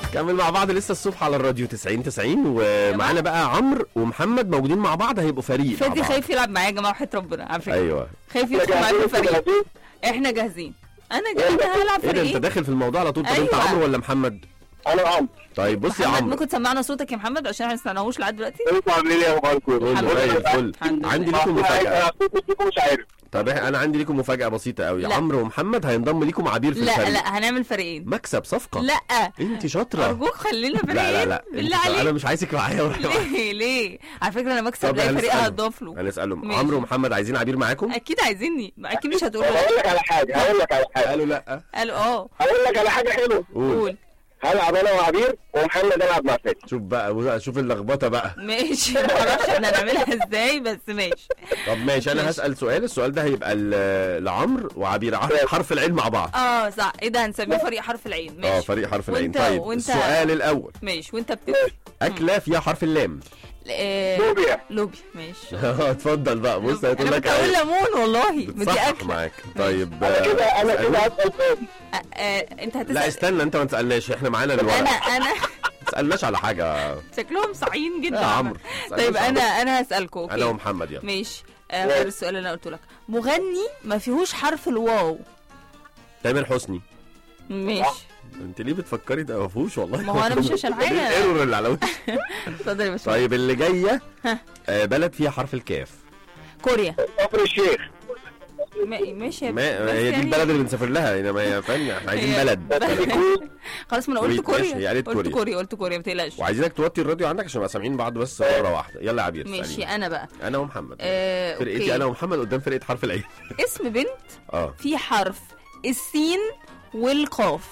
كمل مع بعض لسه الصبح على الراديو 90 90 ومعانا بقى عمرو ومحمد موجودين مع بعض هيبقوا فريق مع فادي بعض. خايف يلعب معايا يا جماعه وحياه ربنا على فكره ايوه خايف يدخل معايا في الفريق احنا جاهزين انا جاهزه هلعب ايه ده انت فريق داخل في الموضوع على طول طب انت أيوة. عمرو ولا محمد انا عمرو طيب بص يا محمد عمرو ممكن تسمعنا صوتك يا محمد عشان احنا ما سمعناهوش لحد دلوقتي انتوا عاملين ايه يا اخباركم؟ قول الحمد له زي لله. الفل الحمد لله. عندي لكم مفاجأة مش عارف طب إح- انا عندي لكم مفاجأة بسيطة قوي لا. عمرو ومحمد هينضم ليكم عبير في لا الفريق لا هنعمل فريقين مكسب صفقة لا انت شاطرة ارجوك خلينا فريقين لا لا لا بالله انت- انا عليك مش عايزك معايا ولا معايا. ليه ليه على فكره انا مكسب طب لاي فريق هنسأله. هضاف له هنسألهم ماشي. عمرو ومحمد عايزين عبير معاكم اكيد عايزيني اكيد مش هتقول طب لا هقول لك على حاجه هقول لك على حاجه قالوا لا قالوا اه هقول لك على حاجه حلوه قول قول هلعب انا وعبير ومحمد العب مع فادي شوف بقى شوف اللخبطة بقى ماشي ما اعرفش احنا هنعملها ازاي بس ماشي طب ماشي انا ماشي. هسأل سؤال السؤال ده هيبقى ل- لعمرو وعبير ع- حرف العين مع بعض اه صح ايه ده هنسميه فريق حرف العين اه ماشي فريق حرف العين وانت- طيب وانت- السؤال الاول ماشي وانت بتبدا اكله فيها حرف اللام آه، لوبيا لوبيا ماشي اتفضل بقى بص انا هتقول لك كنت اقول ايه ليمون والله ما دي بتصحح اكله معاك طيب انا كده انا كده اسألوه. هسال فادي آه، آه، انت لا هتسال استنى انت ما تسالناش احنا معانا انا الورق انا ما تسالناش على حاجه شكلهم صاعين جدا يا عمرو ما طيب تسألناش انا على- انا هسالكم انا اوكي ومحمد يلا ماشي آه، غير السؤال اللي انا قلته لك مغني ما فيهوش حرف الواو تامر حسني ماشي انت ليه بتفكري ده ما فيهوش والله ما هو أنا مش عشان حاجة. ايه الايرور اللي على وشك اتفضل يا باشا طيب اللي جايه ها. آه، بلد فيها حرف الكاف كوريا كفر الشيخ ما- ماشي يا ما بس هي دي يعني- البلد اللي بنسافر لها يعني ما هي فاهم احنا عايزين هي- بلد بلد. خلاص ما انا قلت كوريا، ماشي، كوريا هي قالت قلت كوريا. كوريا قلت كوريا ما تقلقش وعايزينك توطي الراديو عندك عشان نبقى سامعين بعض بس مره واحده يلا يا عبير ماشي اسأليني. انا بقى انا ومحمد آه، فرقتي أوكي. انا ومحمد قدام فرقه حرف العين اسم بنت اه في حرف السين والقاف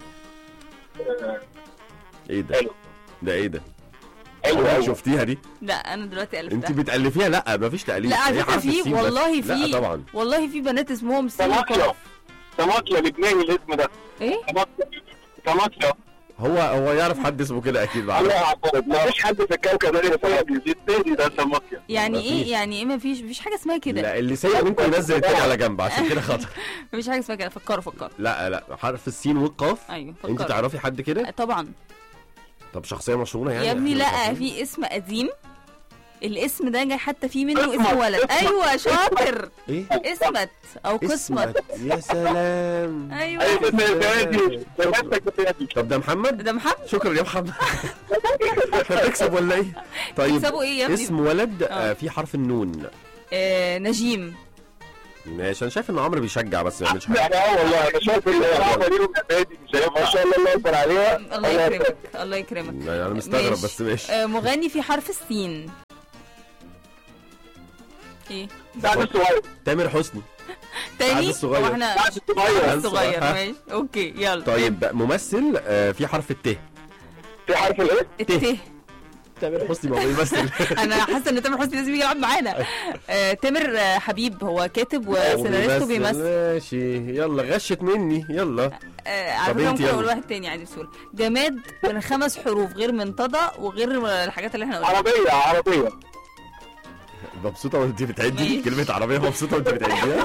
ايه ده حلو. ده ايه ده حلو عمرك قوي شفتيها دي لا انا دلوقتي انت الفتها بتالفيها لا مفيش تاليف لا على هي فكره حرف في السين بس. والله في لا طبعا والله في بنات اسمهم سين سماكيا وقاف سماكيا لبناني الاسم ده ايه سماكيا سماكيا هو هو يعرف حد اسمه كده اكيد بعد الله يعترض ما فيش حد في الكوكب ده فادي دي التاني ده سماكيا يعني مفيش. ايه يعني ايه ما فيش مفيش حاجه اسمها كده لا اللي سايق منكم ينزل التاني على جنب عشان كده خطر مفيش حاجه اسمها كده فكروا فكروا لا لا حرف السين والقاف ايوه انت فكروا تعرفي حد كده طبعا طب شخصيه مشهوره يعني يا ابني إحنا لا مش عارفين؟ في اسم قديم الاسم ده جاي حتى فيه منه اسمت، اسم ولد اسمت. ايوه شاطر ايه اسمت او قسمت اسمت يا سلام ايوه ايوه ده فادي ده فادي فادي طب ده محمد ده محمد شكرا يا محمد احنا بنكسب ولا ايه طيب تكسبوا ايه يا ابني اسم ولد آه. آه، في حرف النون آه نجيم ماشي انا شايف ان عمرو بيشجع بس ما بيعملش حاجه يعني اه والله انا شايف ان الصعبه دي فادي مش هيبقى ما شاء الله الله يكبر عليها الله يكرمك الله يكرمك يعني انا مستغرب ماشي. بس ماشي آه مغني في حرف السين ايه بعد الصغير تامر حسني تاني الصغير. هو احنا بعد الصغير بعد الصغير ها. ماشي اوكي يلا طيب ممثل آه، في حرف الت في حرف الايه؟ الت تامر حسني ما هو بيمثل انا حاسه ان تامر حسني لازم يجي يلعب معانا آه تامر آه، حبيب هو كاتب وسيناريست وبيمثل ماشي يلا غشت مني يلا آه على طب فكره انت ممكن يلا. اقول واحد تاني عادي بسهوله جماد من خمس حروف غير منتدى وغير الحاجات اللي احنا قلناها عربيه عربيه مبسوطه وانت بتعدي ماشي. كلمه عربيه مبسوطه وانت بتعديها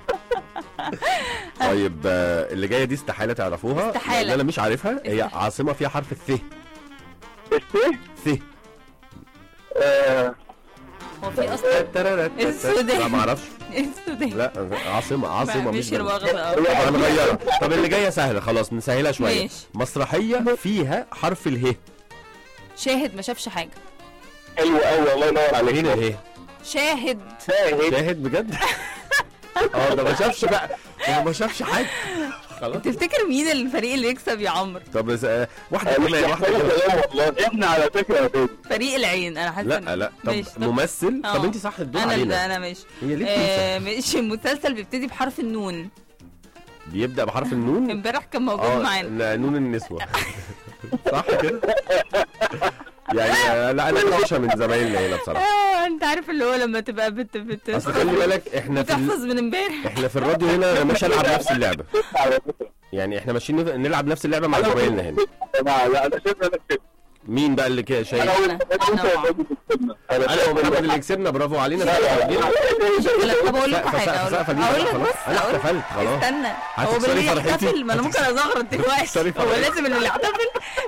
طيب آه، اللي جايه دي استحاله تعرفوها استحالة. لأن انا مش عارفها هي استحالة. عاصمه فيها حرف الث السي ث آه، هو في اصلا السودان. لا ما اعرفش السودان لا عاصمه عاصمه مش مش بلد. الوغدة طب هنغيرها طب اللي جايه سهله خلاص نسهلها شويه ماشي. مسرحيه فيها حرف اله شاهد ما شافش حاجه حلو قوي الله ينور عليك مين اله شاهد شاهد شاهد بجد اه ده ما شافش بقى هو ما شافش حاجه خلاص تفتكر مين الفريق اللي يكسب يا عمرو طب بس- آه، واحده مش كمان واحده محتاجة كمان كلام والله احنا على فكره يا فادي فريق العين انا حاسه لا إن- لا طب ماشي، ممثل آه. طب انت صح الدور انا اللي علينا انا ماشي هي ليه بتنسى آه ماشي مسلسل بيبتدي بحرف النون بيبدا بحرف النون امبارح كان موجود اه معانا ن- نون النسوه صح كده يعني آه، لا انا كوشه من زمايلنا هنا بصراحه اه انت عارف اللي هو لما تبقى بت بت اصل خلي بالك احنا في ال... بتحفظ من امبارح احنا في الراديو هنا أنا مش هلعب نفس اللعبه على فكره يعني احنا ماشيين نف- نلعب نفس اللعبه مع أنا- زمايلنا هنا يا جماعه لا انا شايف انا كسبت مين بقى اللي كده شايف انا أنا- وانت انت أنا يا وعمرو. فادي كسبنا انا شايف ومحمد إن- اللي كسبنا برافو علينا لا، لا، سقف لا. طب اقول لكم سقف- حاجه سقف- سقف دي اقول بقى لك خلاص. بص انا أقول- احتفلت خلاص استنى هو هتكسري بالليل فرحتي؟ يحتفل ما انا ممكن ازغرط دلوقتي هتكسري هو فرحتي؟ لازم اللي يحتفل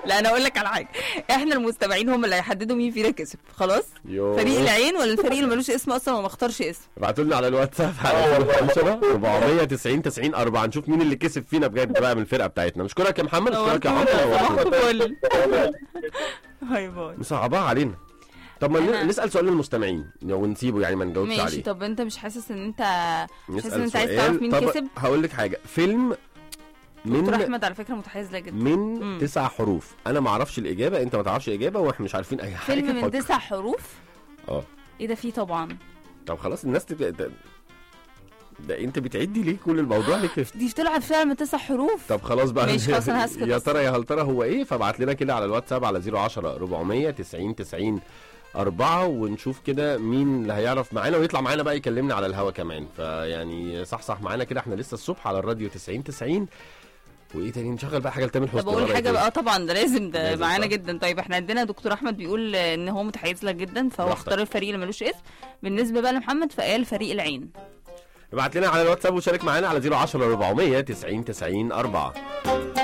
لا انا اقول لك على حاجه احنا المستمعين هم اللي هيحددوا مين فينا كسب خلاص يوه. فريق العين ولا الفريق اللي ملوش اسم اصلا وما اختارش اسم ابعتوا لنا على الواتساب آه على والله. 10 490 90 4 نشوف مين اللي كسب فينا بجد بقى من الفرقه بتاعتنا نشكرك يا محمد نشكرك يا نورتونا، عمر صباحكم نورتونا. فل باي باي مصعباها علينا طب ما ن- أنا- نسال سؤال للمستمعين ونسيبه يعني ما نجاوبش ماشي عليه طب انت مش حاسس ان انت مش حاسس ان نسال انت عايز تعرف سؤال مين طب كسب هقول لك حاجه فيلم دكتور من احمد على فكره متحيز لها جدا من مم. تسع حروف انا ما اعرفش الاجابه انت ما تعرفش الاجابه واحنا مش عارفين اي حاجه فيلم من فك- تسع حروف اه ايه ده فيه طبعا طب خلاص الناس تبقى ده, ده انت بتعدي ليه كل الموضوع ليه كده دي طلعت فعلا من تسع حروف طب خلاص بقى ماشي، خلاص أنا هسكت يا بس. ترى يا هل ترى هو ايه فابعت لنا كده على الواتساب على 010 400 90 90 أربعة ونشوف كده مين اللي هيعرف معانا ويطلع معانا بقى يكلمنا على الهوا كمان فيعني صح صح معانا كده احنا لسه الصبح على الراديو 90 90 وايه تاني نشغل بقى حاجه لتامر حسني طب اقول ولا حاجه إيه؟ بقى طبعا ده لازم ده لازم معانا صح. جدا طيب احنا عندنا دكتور احمد بيقول ان هو متحيز لك جدا فهو براحتك. اختار الفريق اللي ملوش اسم بالنسبه بقى لمحمد فقال فريق العين ابعت لنا على الواتساب وشارك معانا على 010 400 90 90 4